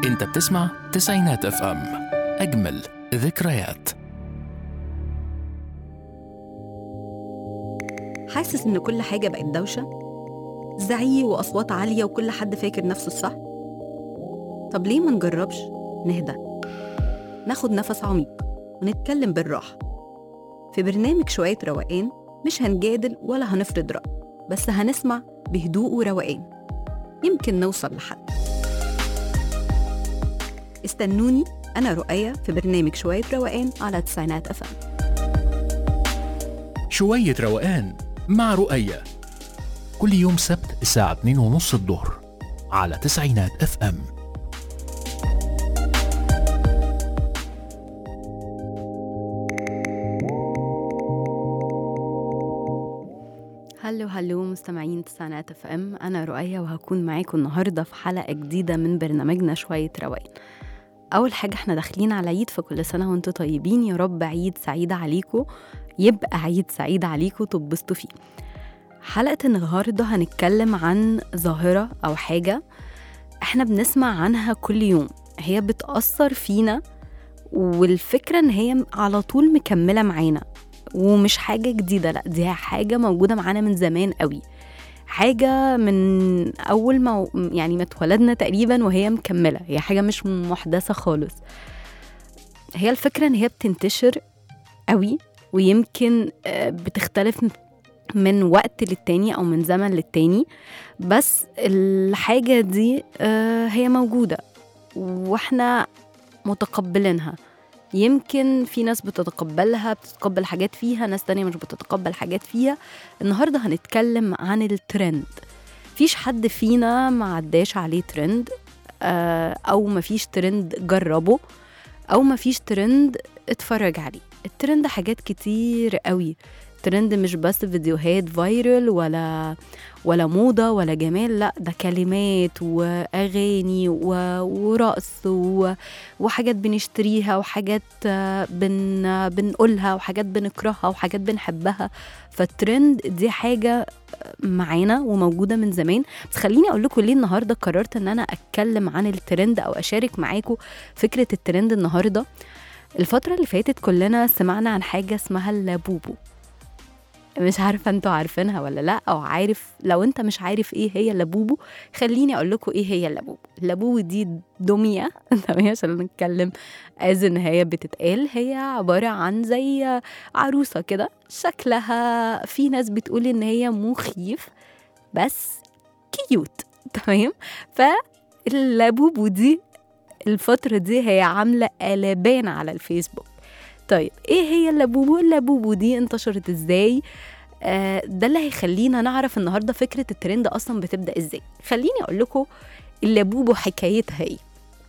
انت بتسمع تسعينات اف ام اجمل ذكريات حاسس إن كل حاجة بقت دوشة؟ زعيق وأصوات عالية وكل حد فاكر نفسه الصح؟ طب ليه ما نجربش نهدى ناخد نفس عميق ونتكلم بالراحة في برنامج شوية روقان مش هنجادل ولا هنفرض رأي بس هنسمع بهدوء وروقان يمكن نوصل لحد استنوني أنا رؤية في برنامج شوية روقان على تسعينات أفهم شوية روقان مع رؤية كل يوم سبت الساعة 2 ونص الظهر على تسعينات اف ام هلو هلو مستمعين تسعينات اف ام انا رؤية وهكون معاكم النهارده في حلقة جديدة من برنامجنا شوية روقان اول حاجة احنا داخلين على عيد فكل سنة وانتم طيبين يا رب عيد سعيد عليكم يبقى عيد سعيد عليكم تبسطوا فيه حلقة النهاردة هنتكلم عن ظاهرة أو حاجة احنا بنسمع عنها كل يوم هي بتأثر فينا والفكرة ان هي على طول مكملة معانا ومش حاجة جديدة لا دي حاجة موجودة معانا من زمان قوي حاجة من أول ما يعني ما اتولدنا تقريبا وهي مكملة هي حاجة مش محدثة خالص هي الفكرة إن هي بتنتشر قوي ويمكن آه، بتختلف من وقت للتاني أو من زمن للتاني بس الحاجة دي آه، هي موجودة واحنا متقبلينها يمكن في ناس بتتقبلها بتتقبل حاجات فيها ناس تانية مش بتتقبل حاجات فيها النهاردة هنتكلم عن الترند فيش حد فينا ما عداش عليه ترند آه، أو ما فيش ترند جربه أو ما فيش ترند اتفرج عليه الترند حاجات كتير قوي ترند مش بس فيديوهات فايرل ولا ولا موضة ولا جمال لا ده كلمات وأغاني و- ورقص و... وحاجات بنشتريها وحاجات آه، بن... آه، بنقولها وحاجات بنكرهها وحاجات بنحبها فالترند دي حاجة آه، معانا وموجودة من زمان بس خليني أقول لكم ليه النهاردة قررت إن أنا أتكلم عن الترند أو أشارك معاكم فكرة الترند النهاردة الفترة اللي فاتت كلنا سمعنا عن حاجة اسمها اللابوبو مش عارفة انتوا عارفينها ولا لا او عارف لو انت مش عارف ايه هي اللابوبو خليني اقول لكم ايه هي اللابوبو اللابوبو دي دمية تمام عشان نتكلم از ان هي بتتقال هي عبارة عن زي عروسة كده شكلها في ناس بتقول ان هي مخيف بس كيوت تمام فاللابوبو دي الفترة دي هي عاملة قلبان على الفيسبوك طيب ايه هي اللابوبو اللابوبو دي انتشرت ازاي آه ده اللي هيخلينا نعرف النهارده فكره الترند اصلا بتبدا ازاي خليني اقول لكم اللابوبو حكايتها ايه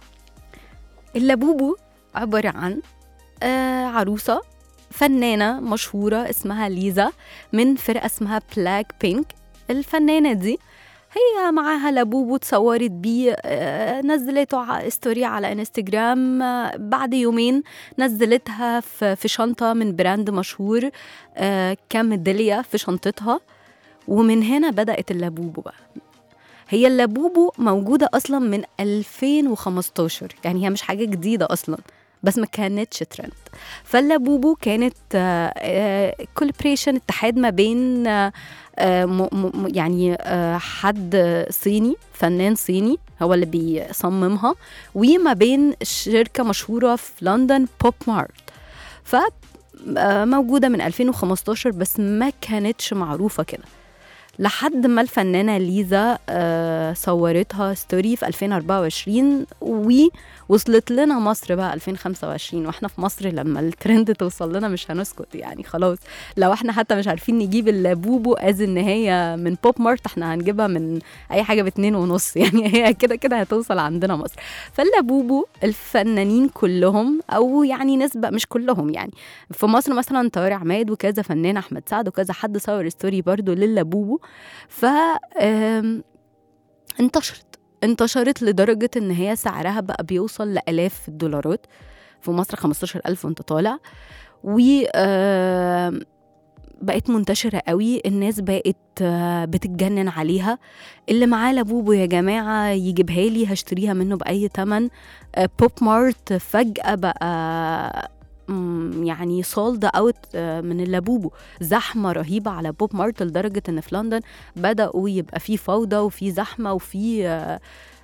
اللابوبو عباره عن آه عروسه فنانه مشهوره اسمها ليزا من فرقه اسمها بلاك بينك الفنانه دي هي معاها لابوبو اتصورت بيه آه، نزلته ع- ستوري على انستجرام آه، بعد يومين نزلتها في في شنطة من براند مشهور آه، كميدالية في شنطتها ومن هنا بدأت اللابوبو بقى هي اللابوبو موجودة أصلا من 2015 يعني هي مش حاجة جديدة أصلا بس ما كانتش ترند فاللابوبو كانت كولابريشن اتحاد ما بين آه، آه، م- م- يعني آه، حد صيني فنان صيني هو اللي بيصممها وما بين شركة مشهورة في لندن بوب مارت ف آه، موجودة من 2015 بس ما كانتش معروفة كده لحد ما الفنانة ليزا آه، صورتها ستوري في 2024 ووصلت لنا مصر بقى 2025 واحنا في مصر لما الترند توصل لنا مش هنسكت يعني خلاص لو احنا حتى مش عارفين نجيب اللابوبو از ان هي من بوب مارت احنا هنجيبها من اي حاجه باتنين ونص يعني هي كده كده هتوصل عندنا مصر فاللابوبو الفنانين كلهم او يعني نسبه مش كلهم يعني في مصر مثلا طارق عماد وكذا فنان احمد سعد وكذا حد صور ستوري برضو للابوبو ف آم، انتشرت انتشرت لدرجة إن هي سعرها بقى بيوصل لآلاف الدولارات في مصر 15000 وانت طالع و آم، بقت منتشرة قوي الناس بقت آه، بتتجنن عليها اللي معاه لابوبو يا جماعة يجيبها لي هشتريها منه بأي تمن آه، بوب مارت فجأة بقى مم، يعني سولد اوت من اللابوبو زحمة رهيبة على بوب مارت لدرجة ان في لندن بدأوا يبقى في فوضى وفي زحمة وفي آه،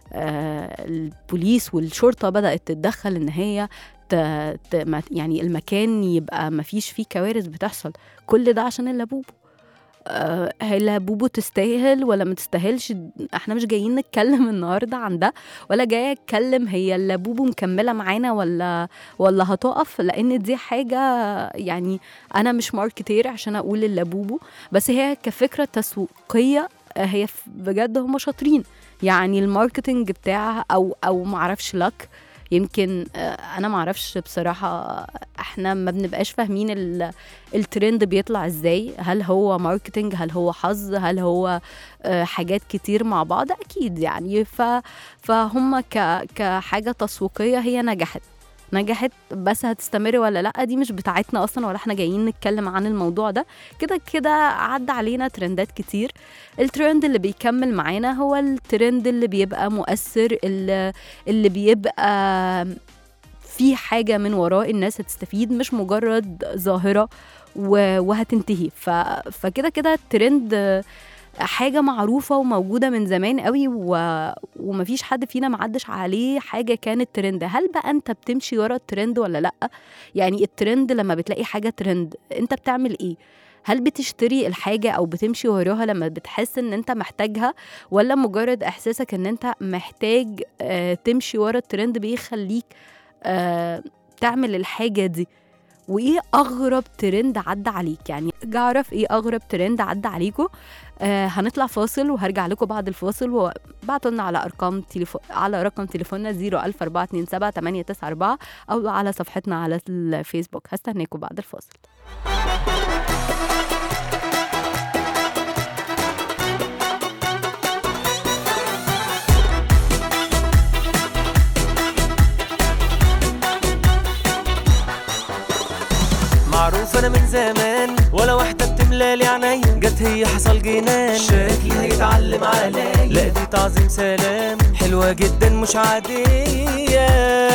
آه، البوليس والشرطة بدأت تتدخل ان هي ت... ت... ما- يعني المكان يبقى ما فيش فيه كوارث بتحصل كل ده عشان اللابوبو آه، هي اللابوبو تستاهل ولا ما تستاهلش احنا مش جايين نتكلم النهارده عن ده ولا جايه اتكلم هي اللابوبو مكمله معانا ولا ولا هتقف لان دي حاجه يعني انا مش ماركتير عشان اقول اللابوبو بس هي كفكره تسويقيه آه، هي ف- بجد هم شاطرين يعني الماركتنج بتاعها او او معرفش لك يمكن آه، انا معرفش بصراحه احنا ما بنبقاش فاهمين ال- الترند بيطلع ازاي هل هو ماركتنج هل هو حظ هل هو آه، حاجات كتير مع بعض اكيد يعني ف فهم ك كحاجه تسويقيه هي نجحت نجحت بس هتستمر ولا لا دي مش بتاعتنا اصلا ولا احنا جايين نتكلم عن الموضوع ده كده كده عدى علينا ترندات كتير الترند اللي بيكمل معانا هو الترند اللي بيبقى مؤثر اللي, اللي بيبقى في حاجة من وراه الناس هتستفيد مش مجرد ظاهرة و- وهتنتهي ف... فكده كده الترند آه، حاجة معروفة وموجودة من زمان قوي و... ومفيش حد فينا معدش عليه حاجة كانت ترند هل بقى انت بتمشي ورا الترند ولا لأ يعني الترند لما بتلاقي حاجة ترند انت بتعمل ايه هل بتشتري الحاجة أو بتمشي وراها لما بتحس إن أنت محتاجها ولا مجرد إحساسك إن أنت محتاج آه، تمشي ورا الترند بيخليك آه، تعمل الحاجة دي وايه اغرب ترند عدى عليك يعني ارجع اعرف ايه اغرب ترند عدى عليكم آه هنطلع فاصل وهرجع لكم بعد الفاصل وبعتوا لنا على ارقام تليفون على رقم تليفوننا 00427 894 او على صفحتنا على الفيسبوك هستناكم بعد الفاصل معروف انا من زمان ولا واحدة بتملالي عينيا جت هي حصل جنان شكلي هيتعلم عليا لا دي تعظيم سلام حلوة جدا مش عادية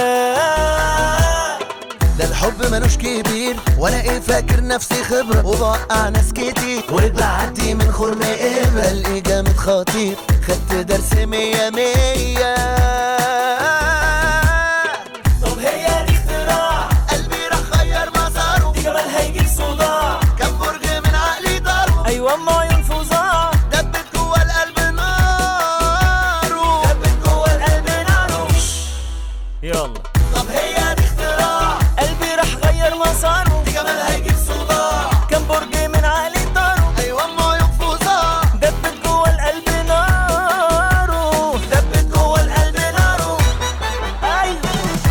ده الحب ملوش كبير وانا ايه فاكر نفسي خبرة وبوقع ناس كتير وبعدي من خرم ابرة الاقي جامد خطير خدت درس مية مية طب هي دي اختراع قلبي راح غير مساره دي جمال هيجيب صداع كم برج من عقلي ضربه ايوه اما عيون فظاع دبت جوه القلب ناره دبت جوه القلب ناره يلا طب هي دي اختراع قلبي راح غير مساره دي جمال هيجيب صداع كم برج من عالي داره ايوه ما ينفذها دبت جوه القلب ناره دبت جوه القلب ناره ايوه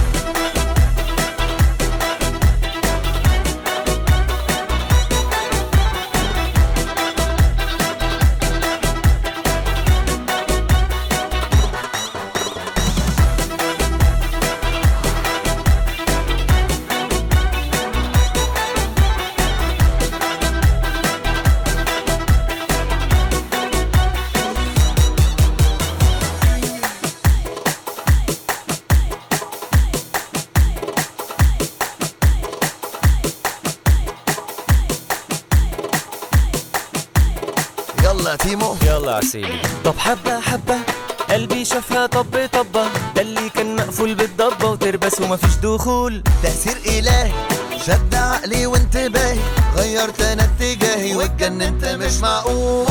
يلا تيمو يلا عسيلي طب حبة حبة قلبي شافها طب طبة ده اللي كان مقفول بالضبة وتربس ومفيش دخول تأثير إلهي شد عقلي وانتباهي غيرت انا اتجاهي واتجننت مش معقول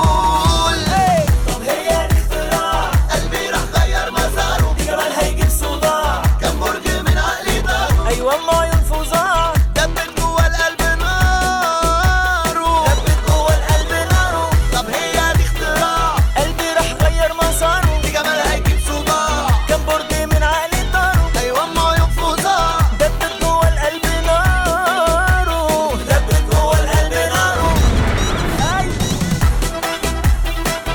طب هي دي اختراع قلبي راح غير مساره دي جمال هيجيب صداع كم برج من عقلي ضربه ايوه اما عيون فظاع دبت جوه القلب ناره دبت جوه القلب ناره طب هي دي اختراع قلبي راح غير مساره دي جمال هيجيب صداع كم برج من عالي داره ايوه ما ينفذها دبت جوه القلب ناره دبت جوه القلب ناره ايوه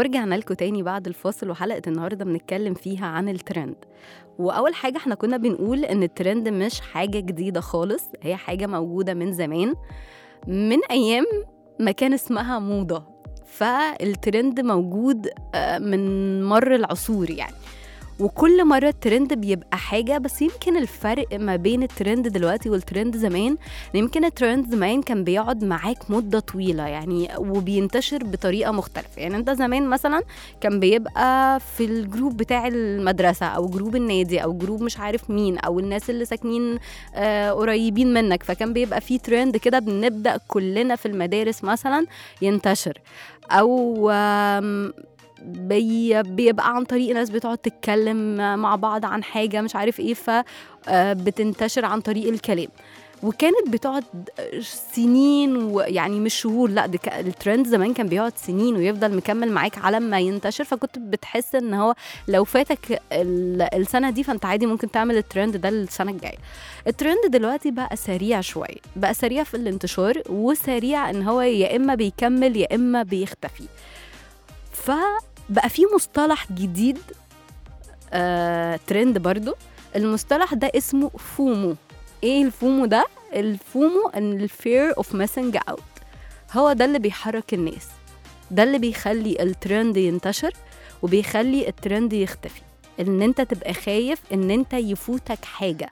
ورجعنا لكم تاني بعد الفاصل وحلقة النهاردة بنتكلم فيها عن الترند وأول حاجة احنا كنا بنقول إن الترند مش حاجة جديدة خالص هي حاجة موجودة من زمان من أيام ما كان اسمها موضة فالترند موجود آه، من مر العصور يعني وكل مرة الترند بيبقى حاجة بس يمكن الفرق ما بين الترند دلوقتي والترند زمان إن يمكن الترند زمان كان بيقعد معاك مدة طويلة يعني وبينتشر بطريقة مختلفة يعني انت زمان مثلا كان بيبقى في الجروب بتاع المدرسة أو جروب النادي أو جروب مش عارف مين أو الناس اللي ساكنين آه قريبين منك فكان بيبقى في ترند كده بنبدأ كلنا في المدارس مثلا ينتشر أو آم، بي بيبقى عن طريق ناس بتقعد تتكلم مع بعض عن حاجة مش عارف ايه فبتنتشر عن طريق الكلام وكانت بتقعد سنين ويعني مش شهور لا ده ك- الترند زمان كان بيقعد سنين ويفضل مكمل معاك على ما ينتشر فكنت بتحس ان هو لو فاتك ال- السنه دي فانت عادي ممكن تعمل الترند ده السنه الجايه الترند دلوقتي بقى سريع شويه بقى سريع في الانتشار وسريع ان هو يا اما بيكمل يا اما بيختفي فبقى في مصطلح جديد آه، ترند برضو المصطلح ده اسمه فومو ايه الفومو ده الفومو ان الفير اوف ميسنج اوت هو ده اللي بيحرك الناس ده اللي بيخلي الترند ينتشر وبيخلي الترند يختفي ان انت تبقى خايف ان انت يفوتك حاجة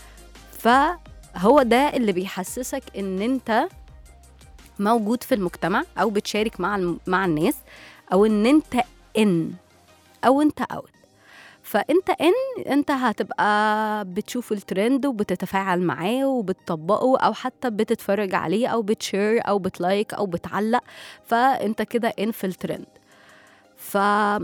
فهو ده اللي بيحسسك ان انت موجود في المجتمع او بتشارك مع الم- مع الناس او ان انت ان او انت اوت فانت ان انت هتبقى بتشوف الترند وبتتفاعل معاه وبتطبقه او حتى بتتفرج عليه او بتشير او بتلايك او بتعلق فانت كده ان في الترند ف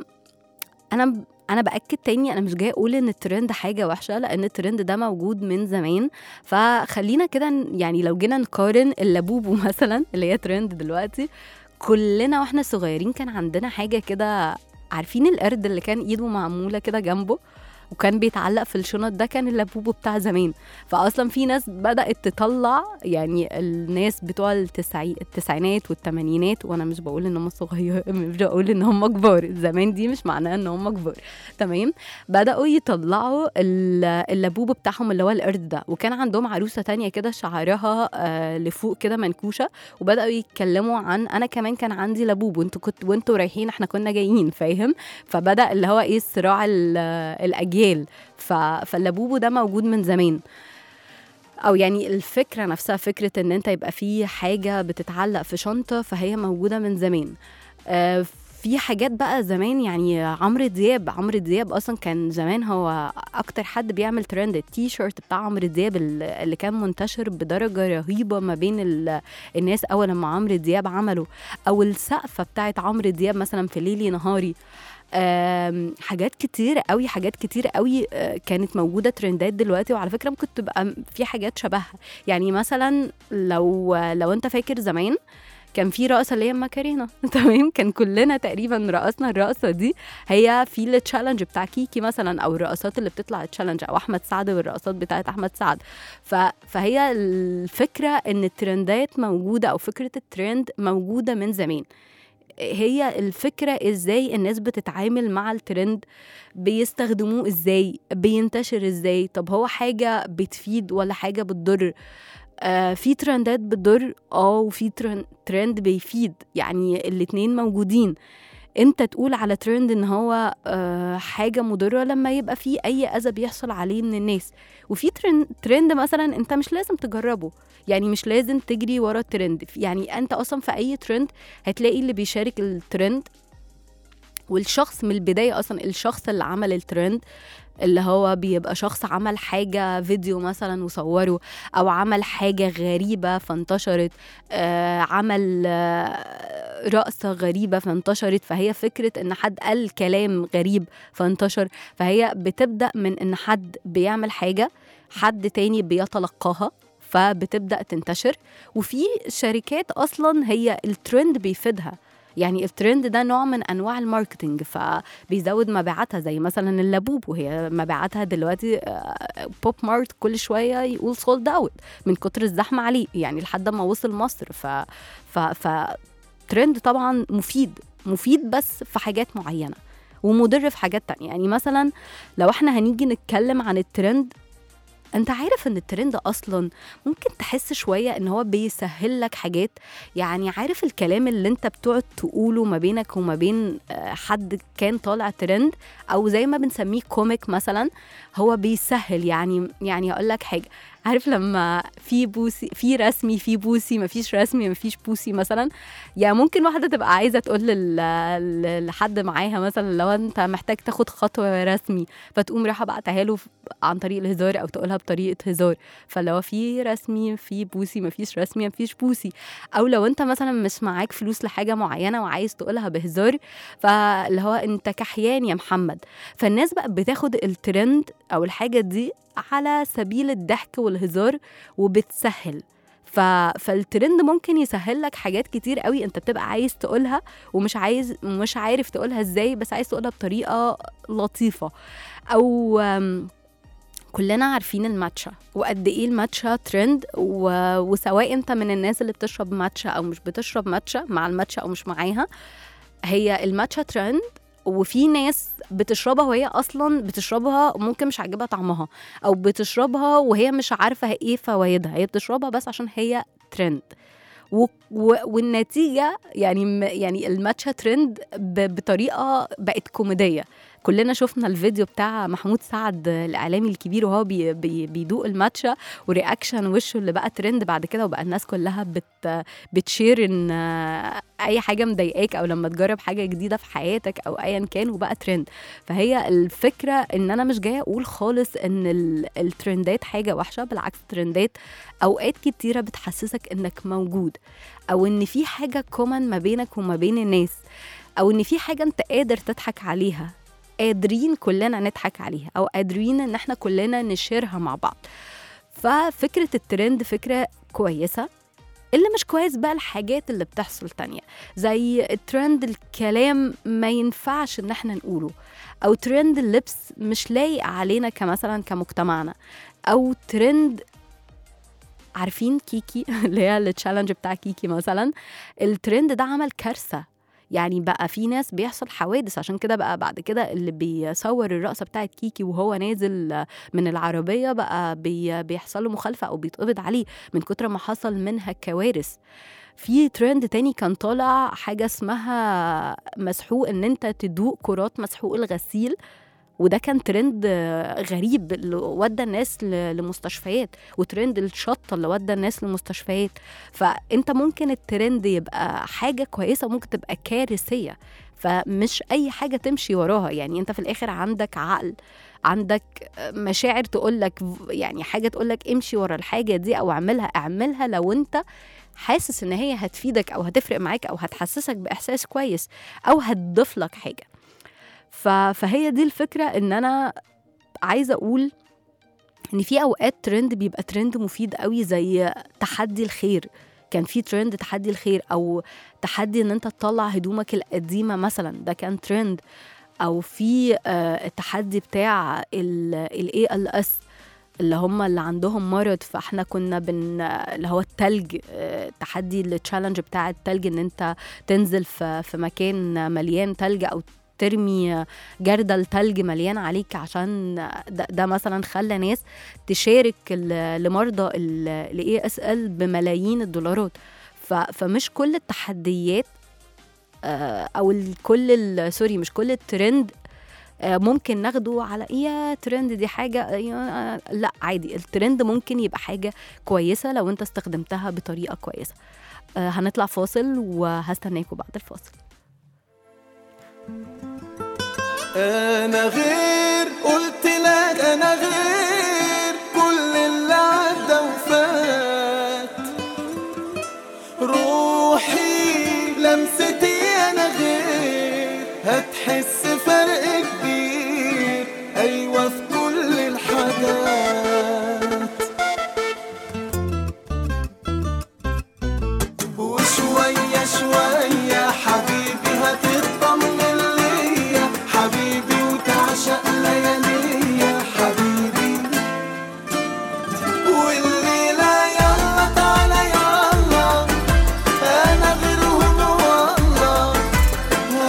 انا انا باكد تاني انا مش جايه اقول ان الترند حاجه وحشه لان الترند ده موجود من زمان فخلينا كده ن- يعني لو جينا نقارن اللابوبو مثلا اللي هي ترند دلوقتي كلنا واحنا صغيرين كان عندنا حاجه كده عارفين القرد اللي كان ايده معموله كده جنبه وكان بيتعلق في الشنط ده كان اللابوبو بتاع زمان فاصلا في ناس بدات تطلع يعني الناس بتوع التسعي... التسعينات والثمانينات وانا مش بقول ان هم صغير مش بقول ان هم كبار زمان دي مش معناها ان هم كبار تمام بداوا يطلعوا ال- اللابوبو بتاعهم اللي هو القرد ده وكان عندهم عروسه تانية كده شعرها آه لفوق كده منكوشه وبداوا يتكلموا عن انا كمان كان عندي لابوبو انتوا كنت وانتوا رايحين احنا كنا جايين فاهم فبدا اللي هو ايه صراع ال- الاجيال ف... فاللابوبو ده موجود من زمان او يعني الفكره نفسها فكره ان انت يبقى في حاجه بتتعلق في شنطه فهي موجوده من زمان آه، في حاجات بقى زمان يعني عمرو دياب عمرو دياب اصلا كان زمان هو اكتر حد بيعمل ترند التي شيرت بتاع عمرو دياب ال- اللي كان منتشر بدرجه رهيبه ما بين ال- الناس اول لما عمرو دياب عمله او السقفه بتاعت عمرو دياب مثلا في ليلي نهاري آم، حاجات كتير قوي حاجات كتير قوي آه، كانت موجوده ترندات دلوقتي وعلى فكره ممكن تبقى في حاجات شبهها يعني مثلا لو لو انت فاكر زمان كان في رقصه اللي هي ماكارينا تمام كان كلنا تقريبا رقصنا الرقصه دي هي في التشالنج بتاع كيكي مثلا او الرقصات اللي بتطلع تشالنج او احمد سعد والرقصات بتاعت احمد سعد ف... فهي الفكره ان الترندات موجوده او فكره الترند موجوده من زمان هي الفكرة ازاي الناس بتتعامل مع الترند بيستخدموه ازاي بينتشر ازاي طب هو حاجة بتفيد ولا حاجة بتضر آه في ترندات بتضر اه وفي ترن- ترند بيفيد يعني الاتنين موجودين امتى تقول على ترند ان هو آه حاجه مضره لما يبقى في اي اذى بيحصل عليه من الناس وفي ترند, ترند مثلا انت مش لازم تجربه يعني مش لازم تجري ورا الترند يعني انت اصلا في اي ترند هتلاقي اللي بيشارك الترند والشخص من البدايه اصلا الشخص اللي عمل الترند اللي هو بيبقى شخص عمل حاجة فيديو مثلا وصوره أو عمل حاجة غريبة فانتشرت آه عمل آه رقصة غريبة فانتشرت فهي فكرة إن حد قال كلام غريب فانتشر فهي بتبدأ من إن حد بيعمل حاجة حد تاني بيتلقاها فبتبدأ تنتشر وفي شركات أصلا هي الترند بيفيدها يعني الترند ده نوع من انواع الماركتينج فبيزود مبيعاتها زي مثلا اللابوب وهي مبيعاتها دلوقتي آه، بوب مارت كل شويه يقول سولد اوت من كتر الزحمه عليه يعني لحد ما وصل مصر ف ف, ف ترند طبعا مفيد مفيد بس في حاجات معينه ومضر في حاجات تانية يعني مثلا لو احنا هنيجي نتكلم عن الترند انت عارف ان الترند اصلا ممكن تحس شويه ان هو بيسهل لك حاجات يعني عارف الكلام اللي انت بتقعد تقوله ما بينك وما بين آه، حد كان طالع ترند او زي ما بنسميه كوميك مثلا هو بيسهل يعني يعني اقول لك حاجه عارف لما في بوسي في رسمي في بوسي مفيش رسمي مفيش بوسي مثلا يعني ممكن واحده تبقى عايزه تقول لل- ل- لحد معاها مثلا لو انت محتاج تاخد خطوه رسمي فتقوم رايحه بعتها له ف- عن طريق الهزار او تقولها بطريقه هزار فلو في رسمي في بوسي مفيش رسمي مفيش بوسي او لو انت مثلا مش معاك فلوس لحاجه معينه وعايز تقولها بهزار فاللي هو انت كحيان يا محمد فالناس بقى بتاخد الترند او الحاجه دي على سبيل الضحك والهزار وبتسهل ف... فالترند ممكن يسهل لك حاجات كتير قوي انت بتبقى عايز تقولها ومش عايز مش عارف تقولها ازاي بس عايز تقولها بطريقه لطيفه او أم، كلنا عارفين الماتشا وقد ايه الماتشا ترند و... وسواء انت من الناس اللي بتشرب ماتشا او مش بتشرب ماتشا مع الماتشا او مش معاها هي الماتشا ترند وفي ناس بتشربها وهي اصلا بتشربها ممكن مش عاجبها طعمها او بتشربها وهي مش عارفه ايه فوائدها هي بتشربها بس عشان هي ترند و... و... والنتيجه يعني م- يعني الماتشا ترند ب... بطريقه بقت كوميديه كلنا شفنا الفيديو بتاع محمود سعد الاعلامي الكبير وهو بي... بي... بيدوق الماتشا ورياكشن وشه اللي بقى ترند بعد كده وبقى الناس كلها بت... بتشير ان آه، اي حاجه مضايقاك او لما تجرب حاجه جديده في حياتك او ايا كان وبقى ترند فهي الفكره ان انا مش جايه اقول خالص ان ال... الترندات حاجه وحشه بالعكس الترندات اوقات كتيره بتحسسك انك موجود او ان في حاجه كومن ما بينك وما بين الناس او ان في حاجه انت قادر تضحك عليها قادرين كلنا نضحك عليها او قادرين ان احنا كلنا نشيرها مع بعض ففكره الترند فكره كويسه اللي مش كويس بقى الحاجات اللي بتحصل تانية زي الترند الكلام ما ينفعش ان احنا نقوله او ترند اللبس مش لايق علينا كمثلا كمجتمعنا او ترند عارفين كيكي اللي هي التشالنج بتاع كيكي مثلا الترند ده عمل كارثه يعني بقى في ناس بيحصل حوادث عشان كده بقى بعد كده اللي بيصور الرقصه بتاعت كيكي وهو نازل من العربيه بقى بي بيحصل له مخالفه او بيتقبض عليه من كتر ما حصل منها كوارث في ترند تاني كان طالع حاجه اسمها مسحوق ان انت تدوق كرات مسحوق الغسيل وده كان ترند آه، غريب اللي ودى الناس ل- لمستشفيات وترند الشطه اللي ودى الناس لمستشفيات فانت ممكن الترند يبقى حاجه كويسه وممكن تبقى كارثيه فمش اي حاجه تمشي وراها يعني انت في الاخر عندك عقل عندك مشاعر تقول لك يعني حاجه تقول لك امشي ورا الحاجه دي او اعملها اعملها لو انت حاسس ان هي هتفيدك او هتفرق معاك او هتحسسك باحساس كويس او هتضيف لك حاجه ف- فهي دي الفكره ان انا عايزه اقول ان في اوقات ترند بيبقى ترند مفيد قوي زي تحدي الخير كان في ترند تحدي الخير او تحدي ان انت تطلع هدومك القديمه مثلا ده كان ترند او في آه، التحدي بتاع الاي ال اس اللي هم اللي عندهم مرض فاحنا كنا بن اللي هو التلج آه، تحدي التشالنج بتاع التلج ان انت تنزل في في مكان مليان تلج او ترمي جردل تلج مليان عليك عشان ده, ده مثلا خلى ناس تشارك ال- لمرضى الاي اس ال بملايين الدولارات ف- فمش كل التحديات آه، او ال- كل ال- سوري مش كل الترند آه، ممكن ناخده على ايه ترند دي حاجه آه، لا عادي الترند ممكن يبقى حاجه كويسه لو انت استخدمتها بطريقه كويسه آه، هنطلع فاصل وهستناكم بعد الفاصل انا غير قلت لك انا غير كل اللي عدى وفات روحي لمستي انا غير هتحس فرق كبير ايوه في كل الحاجات وشوية شوية حبيبي هتطمن ليا حبيبي وتعشق لياليا حبيبي والليلة يلا تعالى يلا أنا غيرهم والله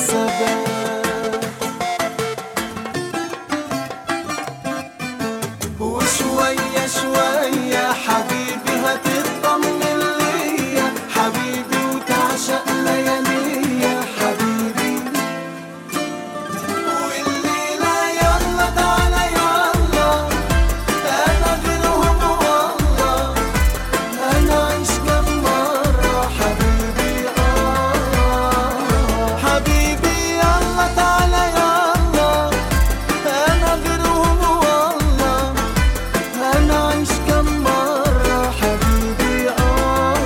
ثبات وشوية شوية حبيبي هتطمن ليا حبيبي وتعشق لياليا حبيبي والليلة يلا تعالى يلا أنا غيرهم والله أنا عايش كم مرة حبيبي آه حبيبي يلا تعالى يلا أنا غيرهم والله أنا عايش كم مرة حبيبي آه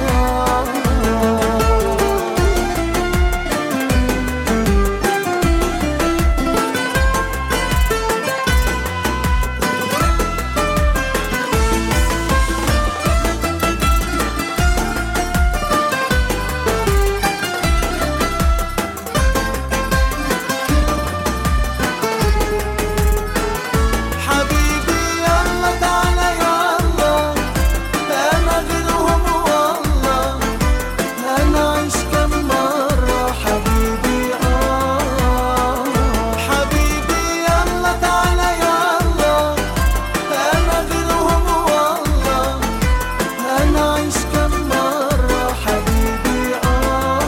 حبيبي يلا تعالى يلا أنا غيرهم والله أنا عايش كم مرة حبيبي آه حبيبي يلا تعالى يلا أنا غيرهم والله أنا عايش كم مرة حبيبي آه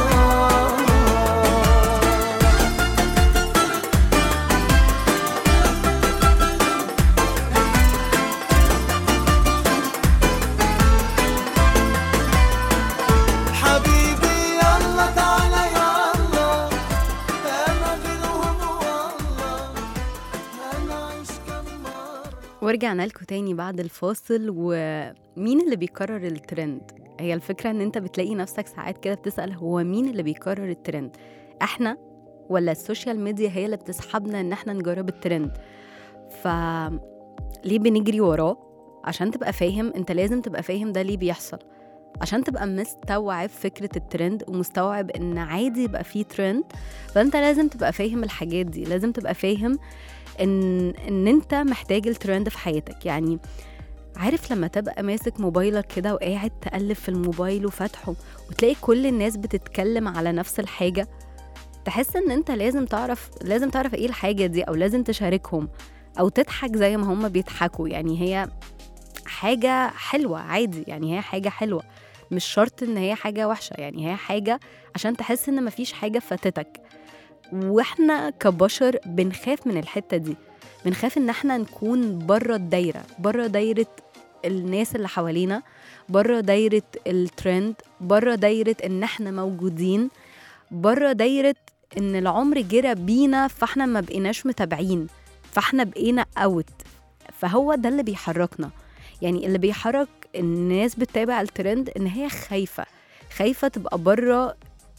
حبيبي يلا تعالى يلا أنا غيرهم والله أنا عايش كم مرة ورجعنا لكم تاني بعد الفاصل ومين اللي بيقرر الترند هي الفكرة ان انت بتلاقي نفسك ساعات كده بتسأل هو مين اللي بيقرر الترند احنا ولا السوشيال ميديا هي اللي بتسحبنا ان احنا نجرب الترند ف ليه بنجري وراه عشان تبقى فاهم انت لازم تبقى فاهم ده ليه بيحصل عشان تبقى مستوعب فكرة الترند ومستوعب ان عادي يبقى فيه ترند فانت لازم تبقى فاهم الحاجات دي لازم تبقى فاهم ان ان انت محتاج الترند في حياتك يعني عارف لما تبقى ماسك موبايلك كده وقاعد تقلب في الموبايل وفاتحه وتلاقي كل الناس بتتكلم على نفس الحاجة تحس ان انت لازم تعرف لازم تعرف ايه الحاجة دي او لازم تشاركهم او تضحك زي ما هم بيضحكوا يعني هي حاجة حلوة عادي يعني هي حاجة حلوة مش شرط ان هي حاجة وحشة يعني هي حاجة عشان تحس ان مفيش حاجة فاتتك واحنا كبشر بنخاف من الحتة دي بنخاف ان احنا نكون بره الدايرة بره دايرة الناس اللي حوالينا بره دايرة الترند بره دايرة ان احنا موجودين بره دايرة ان العمر جرى بينا فاحنا ما بقيناش متابعين فاحنا بقينا اوت فهو ده اللي بيحركنا يعني اللي بيحرك الناس بتتابع الترند ان هي خايفة خايفة تبقى بره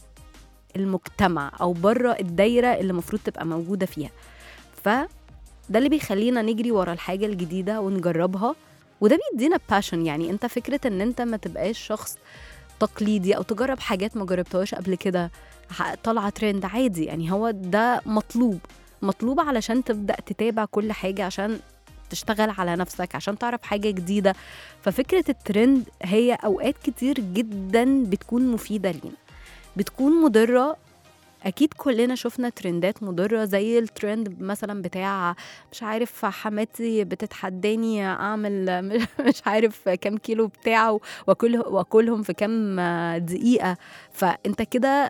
المجتمع او بره الدايرة اللي المفروض تبقى موجودة فيها فده اللي بيخلينا نجري ورا الحاجة الجديدة ونجربها وده بيدينا باشن يعني انت فكرة ان انت ما تبقاش شخص تقليدي او تجرب حاجات ما جربتهاش قبل كده ح- طالعة ترند عادي يعني هو ده مطلوب مطلوب علشان تبدأ تتابع كل حاجة عشان تشتغل على نفسك عشان تعرف حاجة جديدة ففكرة الترند هي أوقات كتير جدا بتكون مفيدة لينا بتكون مضرة أكيد كلنا شفنا ترندات مضرة زي الترند مثلا بتاع مش عارف حماتي بتتحداني أعمل مش عارف كام كيلو بتاعه وأكل وأكلهم في كام دقيقة فأنت كده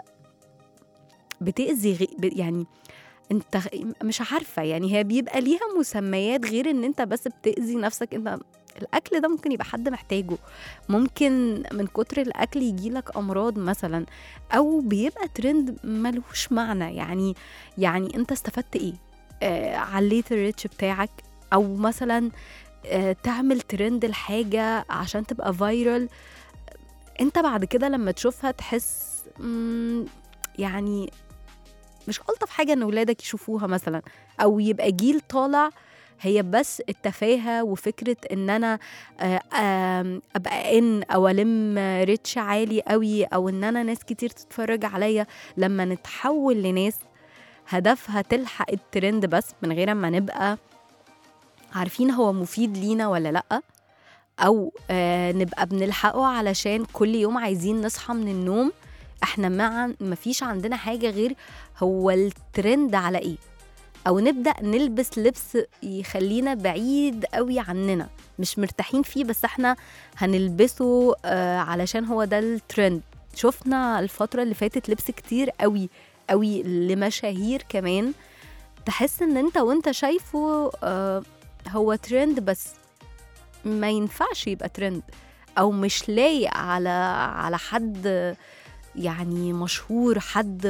بتأذي غي... ب- يعني انت مش عارفه يعني هي بيبقى ليها مسميات غير ان انت بس بتاذي نفسك انت الاكل ده ممكن يبقى حد محتاجه ممكن من كتر الاكل يجيلك امراض مثلا او بيبقى ترند ملوش معنى يعني يعني انت استفدت ايه آه عليت الريتش بتاعك او مثلا آه تعمل ترند الحاجه عشان تبقى فايرال انت بعد كده لما تشوفها تحس مم، يعني مش ألطف حاجة إن ولادك يشوفوها مثلا أو يبقى جيل طالع هي بس التفاهة وفكرة إن أنا آه، آم، أبقى إن أو ألم ريتش عالي قوي أو إن أنا ناس كتير تتفرج عليا لما نتحول لناس هدفها تلحق الترند بس من غير ما نبقى عارفين هو مفيد لينا ولا لأ أو آه نبقى بنلحقه علشان كل يوم عايزين نصحى من النوم احنا مع مفيش عندنا حاجه غير هو الترند على ايه او نبدا نلبس لبس يخلينا بعيد قوي عننا مش مرتاحين فيه بس احنا هنلبسه آه علشان هو ده الترند شفنا الفتره اللي فاتت لبس كتير قوي قوي لمشاهير كمان تحس ان انت وانت شايفه آه هو ترند بس ما ينفعش يبقى ترند او مش لايق على على حد يعني مشهور حد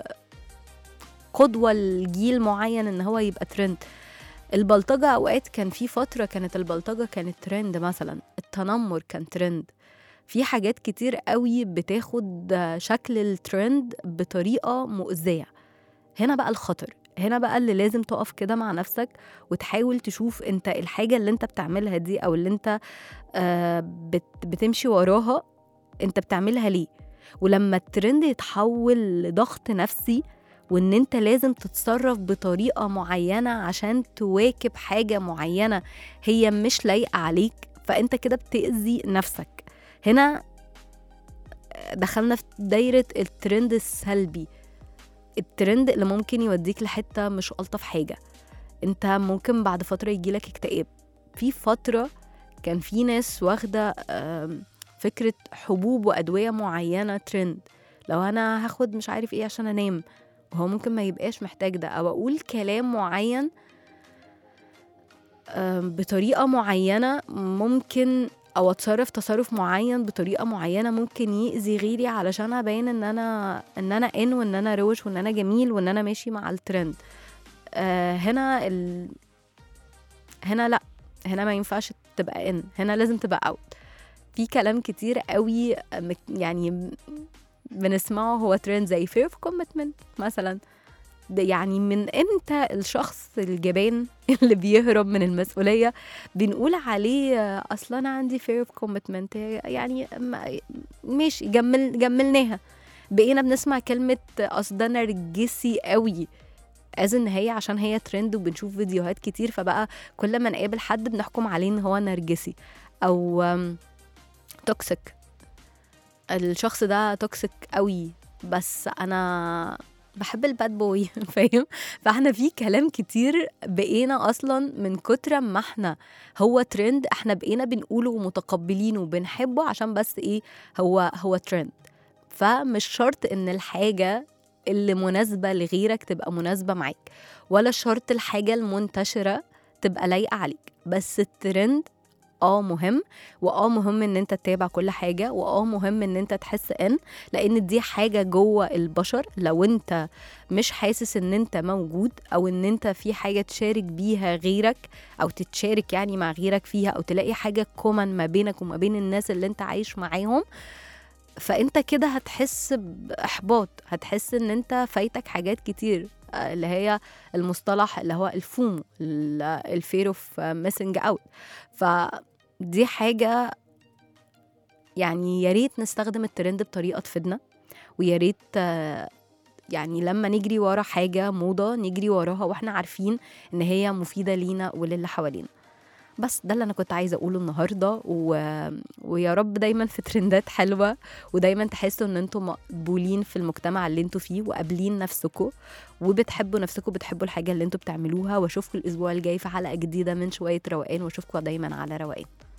قدوة لجيل معين ان هو يبقى ترند البلطجة اوقات كان في فترة كانت البلطجة كانت ترند مثلا التنمر كان ترند في حاجات كتير قوي بتاخد شكل الترند بطريقة مؤذية هنا بقى الخطر هنا بقى اللي لازم تقف كده مع نفسك وتحاول تشوف انت الحاجة اللي انت بتعملها دي او اللي انت آه بت بتمشي وراها انت بتعملها ليه ولما الترند يتحول لضغط نفسي وان انت لازم تتصرف بطريقة معينة عشان تواكب حاجة معينة هي مش لايقة عليك فانت كده بتأذي نفسك هنا دخلنا في دايرة الترند السلبي الترند اللي ممكن يوديك لحتة مش ألطف حاجة انت ممكن بعد فترة يجيلك اكتئاب في فترة كان في ناس واخدة آم، فكرة حبوب وأدوية معينة ترند لو أنا هاخد مش عارف إيه عشان أنام وهو ممكن ما يبقاش محتاج ده أو أقول كلام معين آم، بطريقة معينة ممكن أو أتصرف تصرف معين بطريقة معينة ممكن يأذي غيري علشان أبين إن أنا إن أنا إن وإن أنا روش وإن أنا جميل وإن أنا ماشي مع الترند آه هنا ال... هنا لأ هنا ما ينفعش تبقى إن هنا لازم تبقى أوت في كلام كتير قوي مك- يعني بنسمعه هو ترند زي fear of commitment مثلا ده يعني من امتى الشخص الجبان اللي بيهرب من المسؤوليه بنقول عليه آه، اصلا انا عندي fear of commitment يعني ما- ماشي جمل جملناها بقينا بنسمع كلمه اصل ده نرجسي قوي از ان هي عشان هي ترند وبنشوف فيديوهات كتير فبقى كل ما نقابل حد بنحكم عليه ان هو نرجسي او توكسيك الشخص ده توكسيك قوي بس انا بحب الباد بوي فاهم فاحنا في كلام كتير بقينا اصلا من كتر ما احنا هو ترند احنا بقينا بنقوله ومتقبلينه وبنحبه عشان بس ايه هو هو ترند فمش شرط ان الحاجه اللي مناسبه لغيرك تبقى مناسبه معاك ولا شرط الحاجه المنتشره تبقى لايقه عليك بس الترند اه مهم واه مهم ان انت تتابع كل حاجه واه مهم ان انت تحس ان لان دي حاجه جوه البشر لو انت مش حاسس ان انت موجود او ان انت في حاجه تشارك بيها غيرك او تتشارك يعني مع غيرك فيها او تلاقي حاجه كومن ما بينك وما بين الناس اللي انت عايش معاهم فانت كده هتحس باحباط هتحس ان انت فايتك حاجات كتير آه، اللي هي المصطلح اللي هو الفومو الفير اوف ميسنج اوت فدي حاجه يعني يا ريت نستخدم الترند بطريقه تفيدنا ويا ريت آه، يعني لما نجري ورا حاجه موضه نجري وراها واحنا عارفين ان هي مفيده لينا وللي حوالينا بس ده اللي انا كنت عايزه اقوله النهارده و... ويا رب دايما في ترندات حلوه ودايما تحسوا ان انتم مقبولين في المجتمع اللي انتوا فيه وقابلين نفسكم وبتحبوا نفسكم بتحبوا الحاجه اللي انتوا بتعملوها واشوفكم الاسبوع الجاي في حلقه جديده من شويه روقان واشوفكم دايما على روقان